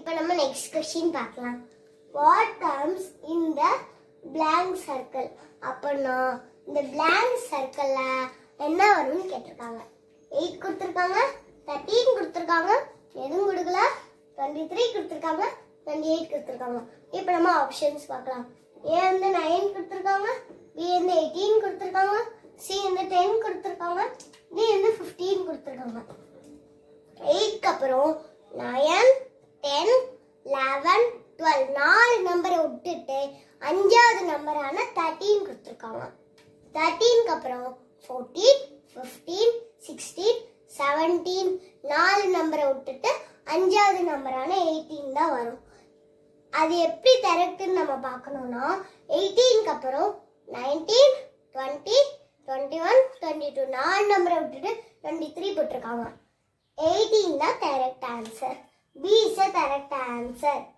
இப்போ நம்ம next question பார்க்கலாம் what comes in the blank circle அப்படின்னா இந்த பிளாங்க் சர்க்கிள்ல என்ன வரும்னு கேட்டிருக்காங்க எயிட் கொடுத்துருக்காங்க தேர்ட்டீன் கொடுத்துருக்காங்க எதுவும் கொடுக்கல டுவெண்ட்டி த்ரீ கொடுத்துருக்காங்க டுவெண்ட்டி எயிட் கொடுத்துருக்காங்க இப்போ நம்ம ஆப்ஷன்ஸ் பார்க்கலாம் ஏ வந்து நைன் கொடுத்துருக்காங்க பி வந்து எயிட்டீன் கொடுத்துருக்காங்க சி வந்து டென் கொடுத்துருக்காங்க டி வந்து ஃபிஃப்டீன் கொடுத்துருக்காங்க எயிட்க்கு அப்புறம் நயன் டென் லெவன் டுவெல் நாலு நம்பரை விட்டுட்டு அஞ்சாவது நம்பரான தேர்ட்டீன் கொடுத்துருக்காங்க தேர்ட்டீனுக்கு அப்புறம் ஃபோர்டீன் ஃபிஃப்டீன் சிக்ஸ்டீன் செவன்டீன் நாலு நம்பரை விட்டுட்டு அஞ்சாவது நம்பரான எயிட்டீன் தான் வரும் அது எப்படி கரெக்ட்னு நம்ம பார்க்கணும்னா எயிட்டீனுக்கு அப்புறம் nineteen twenty twenty one twenty two நாலு நம்பரை விட்டுட்டு டுவெண்ட்டி த்ரீ போட்டிருக்காங்க எயிட்டீன் தான் correct answer B is the correct answer